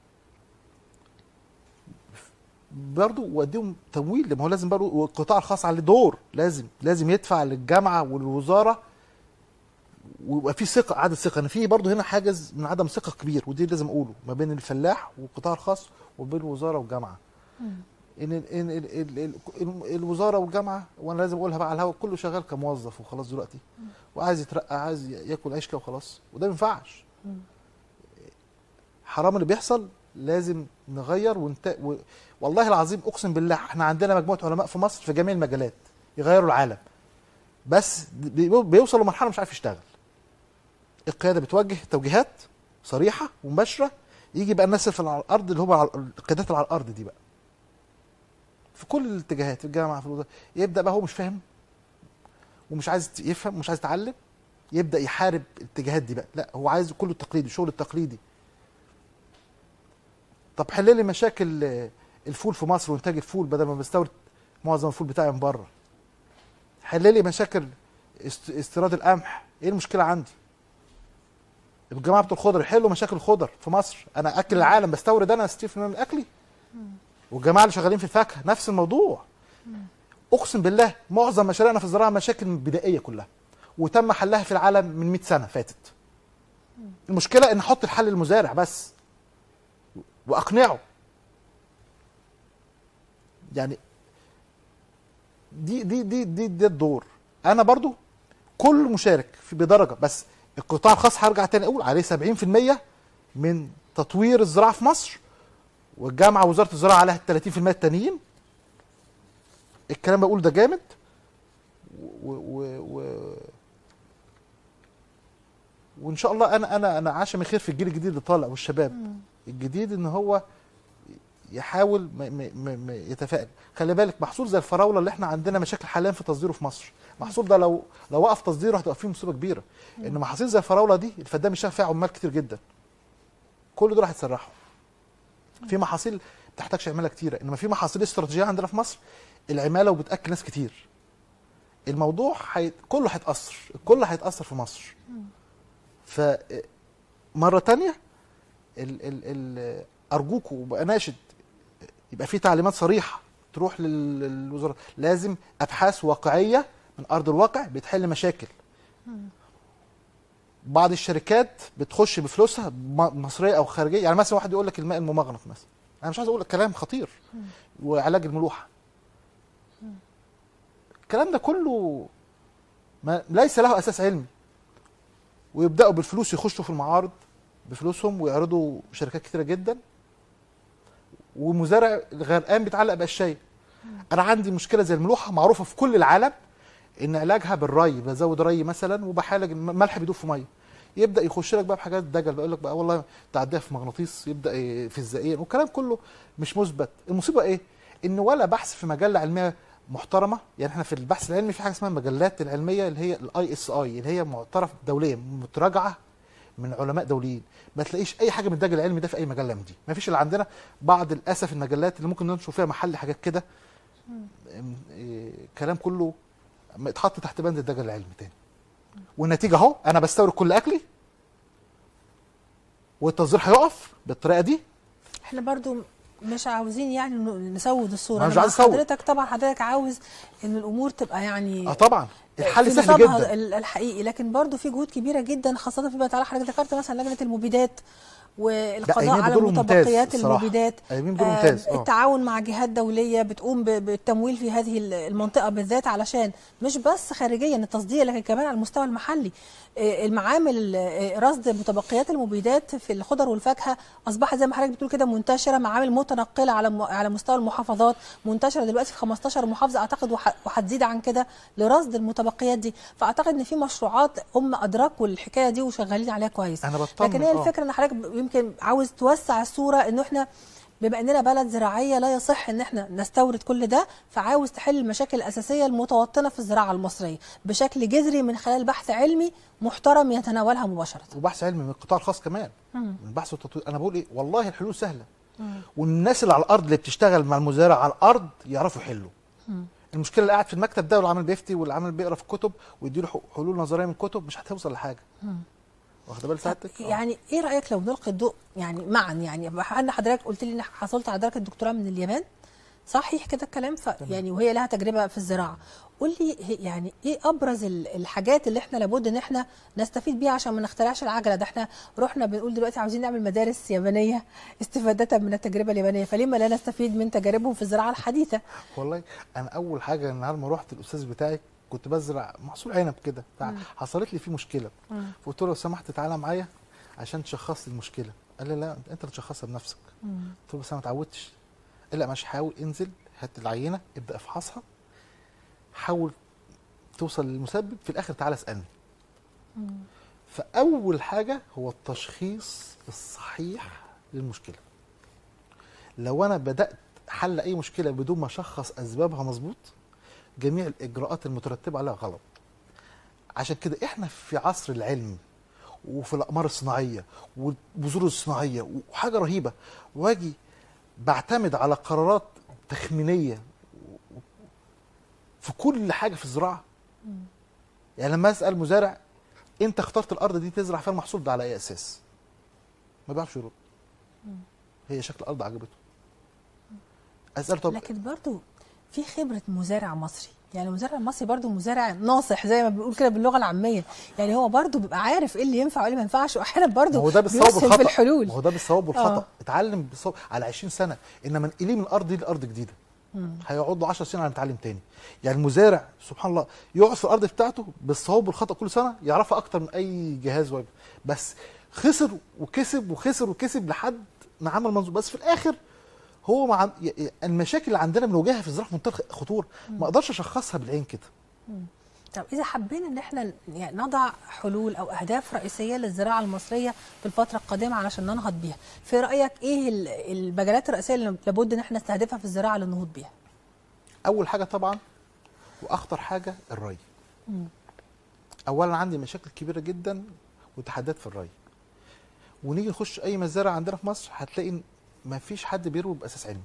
برضه واديهم تمويل لما هو لازم برضه والقطاع الخاص عليه دور لازم لازم يدفع للجامعه والوزاره ويبقى في ثقه عدد ثقه انا في برضه هنا حاجز من عدم ثقه كبير ودي لازم اقوله ما بين الفلاح والقطاع الخاص وبين الوزاره والجامعه ان ال ان ال ال ال ال الوزاره والجامعه وانا لازم اقولها بقى على الهواء كله شغال كموظف وخلاص دلوقتي وعايز يترقى عايز ياكل عيش كده وخلاص وده ما ينفعش حرام اللي بيحصل لازم نغير ونت... و... والله العظيم اقسم بالله احنا عندنا مجموعه علماء في مصر في جميع المجالات يغيروا العالم بس بي- بيوصلوا لمرحله مش عارف يشتغل القياده بتوجه توجيهات صريحه ومباشره يجي بقى الناس اللي على الارض اللي هم على القيادات اللي على الارض دي بقى في كل الاتجاهات في الجامعه في الوزاره يبدا بقى هو مش فاهم ومش عايز يفهم ومش عايز يتعلم يبدا يحارب الاتجاهات دي بقى لا هو عايز كله تقليدي شغل التقليدي طب حل لي مشاكل آه، الفول في مصر وانتاج الفول بدل ما بستورد معظم الفول بتاعي من بره حل لي مشاكل است- استيراد القمح ايه المشكله عندي الجماعه بتوع الخضر يحلوا مشاكل الخضر في مصر انا اكل العالم بستورد انا 60% من اكلي والجماعه اللي شغالين في الفاكهه نفس الموضوع اقسم بالله معظم مشاريعنا في الزراعه مشاكل بدائيه كلها وتم حلها في العالم من 100 سنه فاتت المشكله ان احط الحل للمزارع بس واقنعه يعني دي دي دي دي ده الدور انا برضو كل مشارك في بدرجه بس القطاع الخاص هرجع تاني اقول عليه 70% من تطوير الزراعه في مصر والجامعه ووزاره الزراعه عليها ال 30% التانيين الكلام اللي بقوله ده جامد و و و وان شاء الله انا انا انا عاشم خير في الجيل الجديد اللي طالع والشباب الجديد ان هو يحاول ما ما ما ما يتفائل خلي بالك محصول زي الفراوله اللي احنا عندنا مشاكل حاليا في تصديره في مصر المحصول ده لو لو وقف تصديره هتبقى فيه مصيبه كبيره ان محاصيل زي الفراوله دي الفدان بيشتغل فيها عمال كتير جدا كل دول هيتسرحوا في محاصيل ما بتحتاجش عماله كتيره انما في محاصيل استراتيجيه عندنا في مصر العماله وبتاكل ناس كتير الموضوع حي... كله هيتاثر الكل هيتاثر في مصر ف مره تانية ال... ال... ال... ارجوكوا وبناشد يبقى في تعليمات صريحه تروح لل- للوزاره لازم ابحاث واقعيه من ارض الواقع بتحل مشاكل بعض الشركات بتخش بفلوسها م- مصريه او خارجيه يعني مثلا واحد يقول لك الماء الممغنط مثلا انا مش عايز اقول لك كلام خطير وعلاج الملوحه الكلام ده كله ما ليس له اساس علمي ويبداوا بالفلوس يخشوا في المعارض بفلوسهم ويعرضوا شركات كتيره جدا ومزارع غرقان بيتعلق بقشايه انا عندي مشكله زي الملوحه معروفه في كل العالم ان علاجها بالري بزود ري مثلا وبحالج الملح بيدوب في ميه يبدا يخش لك بقى بحاجات دجل بيقول لك بقى والله تعديها في مغناطيس يبدا ي- في الزئير والكلام كله مش مثبت المصيبه ايه ان ولا بحث في مجله علميه محترمه يعني احنا في البحث العلمي في حاجه اسمها المجلات العلميه اللي هي الاي اس اي اللي هي معترف دوليا متراجعه من علماء دوليين ما تلاقيش اي حاجه من الدجل العلمي ده في اي مجله من دي ما فيش اللي عندنا بعض للاسف المجلات اللي ممكن ننشر فيها محل حاجات كده ام- إيه، كلام كله اتحط تحت بند الدجل العلمي تاني والنتيجه اهو انا بستورد كل اكلي والتصدير هيقف بالطريقه دي احنا برضو مش عاوزين يعني ن- نسود الصوره أنا مش أنا عايز مع أسود. حضرتك طبعا حضرتك عاوز ان الامور تبقى يعني اه طبعا الحل في سهل نصابها جدا ال- الحقيقي لكن برضو في جهود كبيره جدا خاصه فيما يتعلق حضرتك ذكرت مثلا لجنه المبيدات والقضاء قايمين على بدور ممتاز متبقيات الصراحة. المبيدات قايمين بدور آه، ممتاز اه التعاون مع جهات دوليه بتقوم ب- بالتمويل في هذه ال- المنطقه بالذات علشان مش بس خارجيا التصدير لكن كمان على المستوى المحلي آه، المعامل آه، رصد متبقيات المبيدات في الخضر والفاكهه اصبحت زي ما حضرتك بتقول كده منتشره معامل متنقله على م- على مستوى المحافظات منتشره دلوقتي في 15 محافظه اعتقد وح- وهتزيد عن كده لرصد المتبقيات دي فاعتقد ان في مشروعات هم ادركوا الحكايه دي وشغالين عليها كويس انا بطمن لكن هي آه. الفكره ان حضرتك ب- يمكن عاوز توسع الصوره انه احنا بما اننا بلد زراعيه لا يصح ان احنا نستورد كل ده فعاوز تحل المشاكل الاساسيه المتوطنه في الزراعه المصريه بشكل جذري من خلال بحث علمي محترم يتناولها مباشره. وبحث علمي من القطاع الخاص كمان من البحث والتطوير انا بقول ايه والله الحلول سهله والناس اللي على الارض اللي بتشتغل مع المزارع على الارض يعرفوا يحلوا المشكله اللي قاعد في المكتب ده واللي عامل بيفتي واللي عامل بيقرا في الكتب ويديله ح- حلول نظريه من الكتب مش هتوصل لحاجه واخد بال سعادتك آه. يعني ايه رايك لو نلقي الضوء يعني معا يعني ان حضرتك قلت لي ان حصلت على درجه الدكتوراه من اليابان صحيح كده الكلام ف يعني وهي لها تجربه في الزراعه قول لي هي- يعني ايه ابرز ال- الحاجات اللي احنا لابد ان احنا نستفيد بيها عشان ما نخترعش العجله ده احنا رحنا بنقول دلوقتي عاوزين نعمل مدارس يابانيه استفاده من التجربه اليابانيه فلما لا نستفيد من تجاربهم في الزراعه الحديثه والله انا اول حاجه النهارده ما رحت الاستاذ بتاعي كنت بزرع محصول عنب كده بتاع حصلت لي فيه مشكله فقلت له لو سمحت تعالى معايا عشان تشخص لي المشكله قال لي لا انت اللي تشخصها بنفسك قلت له بس انا ما اتعودتش قال لا مش حاول انزل هات العينه ابدا افحصها حاول توصل للمسبب في الاخر تعالى اسالني فاول حاجه هو التشخيص الصحيح للمشكله لو انا بدات حل اي مشكله بدون ما اشخص اسبابها مظبوط جميع الاجراءات المترتبه عليها غلط عشان كده احنا في عصر العلم وفي الاقمار الصناعيه والبذور الصناعيه وحاجه رهيبه واجي بعتمد على قرارات تخمينيه في كل حاجه في الزراعه يعني لما اسال مزارع انت اخترت الارض دي تزرع فيها المحصول ده على اي اساس ما بيعرفش يرد هي شكل الارض عجبته اساله طب لكن برضو في خبره مزارع مصري يعني المزارع المصري برضو مزارع ناصح زي ما بنقول كده باللغه العاميه يعني هو برضو بيبقى عارف ايه اللي ينفع وايه اللي ما ينفعش واحيانا ما برضو هو ده بالصواب بيسهم والخطا في الحلول ما هو ده بالصواب والخطا آه. اتعلم بالصواب على 20 سنه انما انقليه من الارض دي لارض جديده هيقعد له 10 سنين على ما يتعلم تاني يعني المزارع سبحان الله يقعد في الارض بتاعته بالصواب والخطا كل سنه يعرفها اكتر من اي جهاز ويب بس خسر وكسب وخسر وكسب لحد ما عمل منظور بس في الاخر هو مع ي- ي- المشاكل اللي عندنا بنواجهها في الزراعه في منتهى الخطوره ما اقدرش اشخصها بالعين كده طب اذا حبينا ان احنا يعني نضع حلول او اهداف رئيسيه للزراعه المصريه في الفتره القادمه علشان ننهض بيها في رايك ايه ال- المجالات الرئيسيه اللي لابد ان احنا نستهدفها في الزراعه للنهوض بيها اول حاجه طبعا واخطر حاجه الري اولا عندي مشاكل كبيره جدا وتحديات في الري ونيجي نخش اي مزارع عندنا في مصر هتلاقي ما فيش حد بيروي باساس علمي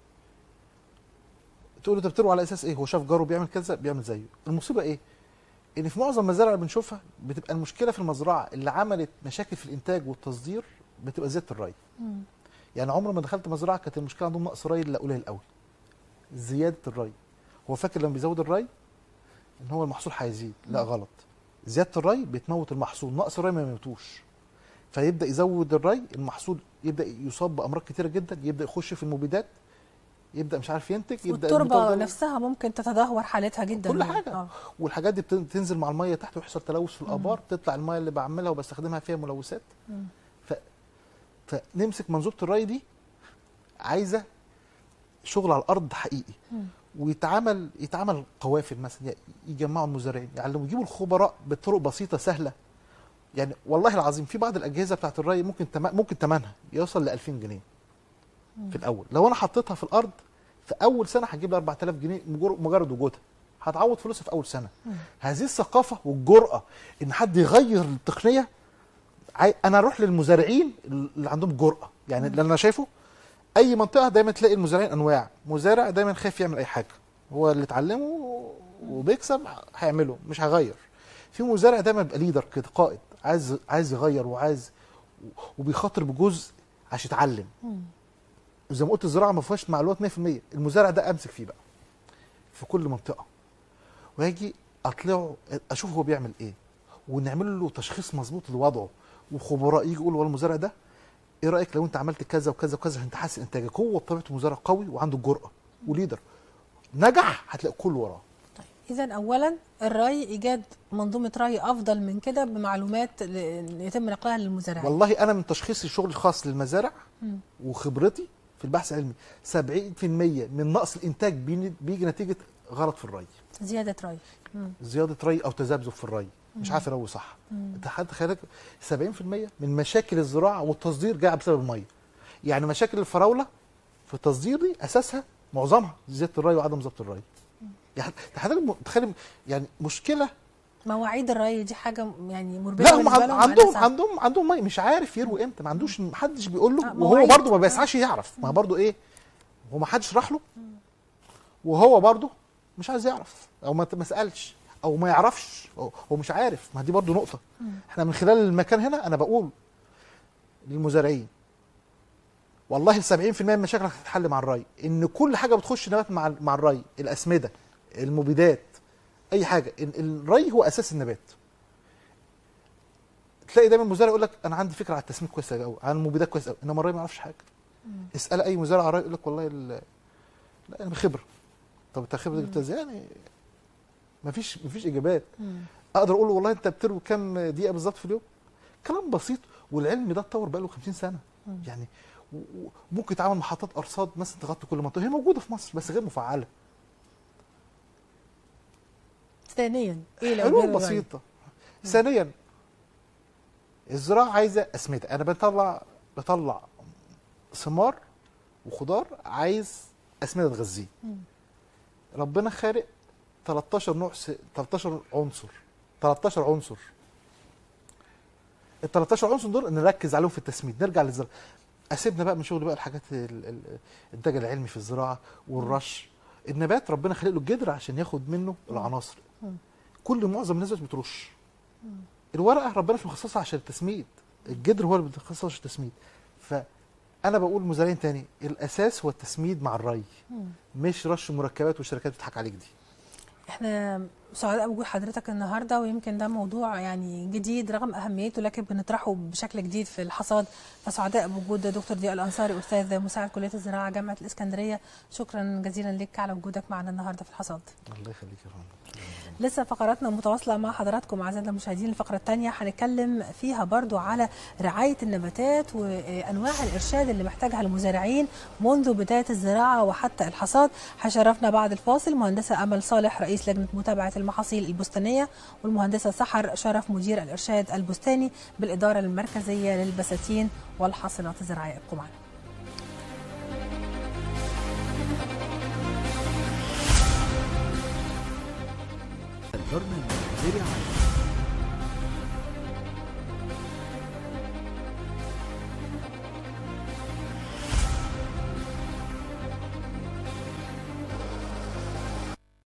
تقول له انت بتروي على اساس ايه هو شاف جاره بيعمل كذا بيعمل زيه المصيبه ايه ان في معظم المزارع اللي بنشوفها بتبقى المشكله في المزرعه اللي عملت مشاكل في الانتاج والتصدير بتبقى زياده الري يعني عمر ما دخلت مزرعه كانت المشكله عندهم نقص ري الا قليل قوي زياده الري هو فاكر لما بيزود الري ان هو المحصول هيزيد لا غلط زياده الري بتموت المحصول نقص الري ما يموتوش فيبدا يزود الري المحصول يبدا يصاب بامراض كتيره جدا يبدا يخش في المبيدات يبدا مش عارف ينتج يبدا والتربه الميتال ده- نفسها ممكن تتدهور حالتها جدا كل حاجه آه. والحاجات دي بت- بتنزل مع الميه تحت ويحصل تلوث في الابار تطلع الميه اللي بعملها وبستخدمها فيها ملوثات ف... فنمسك منظومه الري دي عايزه شغل على الارض حقيقي ويتعمل يتعمل قوافل مثلا ي- يجمعوا المزارعين يعلموا يجيبوا الخبراء بطرق بسيطه سهله يعني والله العظيم في بعض الاجهزه بتاعت الري ممكن تم... ممكن ثمنها يوصل ل 2000 جنيه في الاول لو انا حطيتها في الارض في اول سنه هجيب لي 4000 جنيه مجر- مجرد وجودها هتعوض فلوسها في اول سنه هذه الثقافه والجرأه ان حد يغير التقنيه عاي... انا اروح للمزارعين اللي عندهم جرأه يعني اللي انا شايفه اي منطقه دايما تلاقي المزارعين انواع مزارع دايما خايف يعمل اي حاجه هو اللي اتعلمه وبيكسب هيعمله مش هيغير في مزارع دايما بيبقى ليدر كده قائد عايز عايز يغير وعايز وبيخاطر بجزء عشان يتعلم زي ما قلت الزراعه ما فيهاش معلومات 100% المزارع ده امسك فيه بقى في كل منطقه واجي اطلعه اشوف هو بيعمل ايه ونعمل له تشخيص مظبوط لوضعه وخبراء يجي يقولوا والله المزارع ده ايه رايك لو انت عملت كذا وكذا وكذا عشان تحسن انتاجك هو بطبيعته مزارع قوي وعنده جرأه وليدر نجح هتلاقي كل وراه طيب اذا اولا الري ايجاد منظومه ري افضل من كده بمعلومات ل- يتم نقلها للمزارعين والله انا من تشخيصي الشغل الخاص للمزارع وخبرتي في البحث العلمي 70% من نقص الانتاج بيني- بيجي نتيجه غلط في الري زياده ري مم. زياده ري او تذبذب في الري مش عارف اروي صح انت حتى تخيل 70% من مشاكل الزراعه والتصدير جايه بسبب الميه يعني مشاكل الفراوله في التصدير دي اساسها معظمها زياده الري وعدم ضبط الري يعني حضرتك م- تخيل يعني مشكله مواعيد الري دي حاجه يعني مربكه لا هم بالنسبة عن- لهم عندهم وأنا عندهم عندهم ميه مش عارف يروي امتى ما عندوش محدش بيقول له آه، وهو مواعيد. برضه ما بيسعاش يعرف ما برضه ايه هو ما حدش راح له وهو برضه مش عايز يعرف او ما ما سالش او ما يعرفش هو هو مش عارف ما دي برضه نقطه احنا من خلال المكان هنا انا بقول للمزارعين والله 70% من المشاكل هتتحل مع الري ان كل حاجه بتخش نبات مع مع الري الاسمده المبيدات اي حاجه ال- الري هو اساس النبات تلاقي دايما المزارع يقول لك انا عندي فكره على التسميد كويس قوي عن المبيدات كويس قوي انما الري ما يعرفش حاجه اسال اي مزارع على الري يقول لك والله ال- لا انا بخبره طب انت الخبره دي جبتها ازاي يعني مفيش مفيش اجابات اقدر اقول له والله انت بتروي كام دقيقه بالظبط في اليوم كلام بسيط والعلم ده اتطور بقاله 50 سنه يعني و- و- ممكن يتعمل محطات ارصاد مثلا تغطي كل منطقه هي موجوده في مصر بس غير مفعله ثانيا ايه لو حلول غير الري؟ بسيطه ثانيا الزراعه عايزه اسمده انا بطلع بطلع ثمار وخضار عايز اسمده تغذيه ربنا خارق 13 نوع س... 13 عنصر 13 عنصر ال 13 عنصر دول نركز عليهم في التسميد نرجع للزراعه اسيبنا بقى من شغل بقى الحاجات ال- ال- الانتاج العلمي في الزراعه والرش النبات ربنا خلق له الجدر عشان ياخد منه العناصر كل معظم الناس دلوقتي بترش الورقه ربنا مش مخصصها عشان التسميد الجدر هو اللي بيتخصص عشان التسميد فانا بقول للمزارعين تاني الاساس هو التسميد مع الري مش رش مركبات وشركات بتضحك عليك دي احنا سعداء بوجود حضرتك النهارده ويمكن ده موضوع يعني جديد رغم اهميته لكن بنطرحه بشكل جديد في الحصاد فسعداء بوجود دكتور ضياء الانصاري استاذ مساعد كليه الزراعه جامعه الاسكندريه شكرا جزيلا لك على وجودك معنا النهارده في الحصاد الله يخليك يا فندم لسه فقراتنا متواصلة مع حضراتكم أعزائنا المشاهدين الفقرة الثانية هنتكلم فيها برضو على رعاية النباتات وأنواع الإرشاد اللي محتاجها المزارعين منذ بداية الزراعة وحتى الحصاد هشرفنا بعد الفاصل مهندسة أمل صالح رئيس لجنة متابعة المحاصيل البستانية والمهندسة سحر شرف مدير الإرشاد البستاني بالإدارة المركزية للبساتين والحاصلات الزراعية ابقوا معنا البرنامج برعاية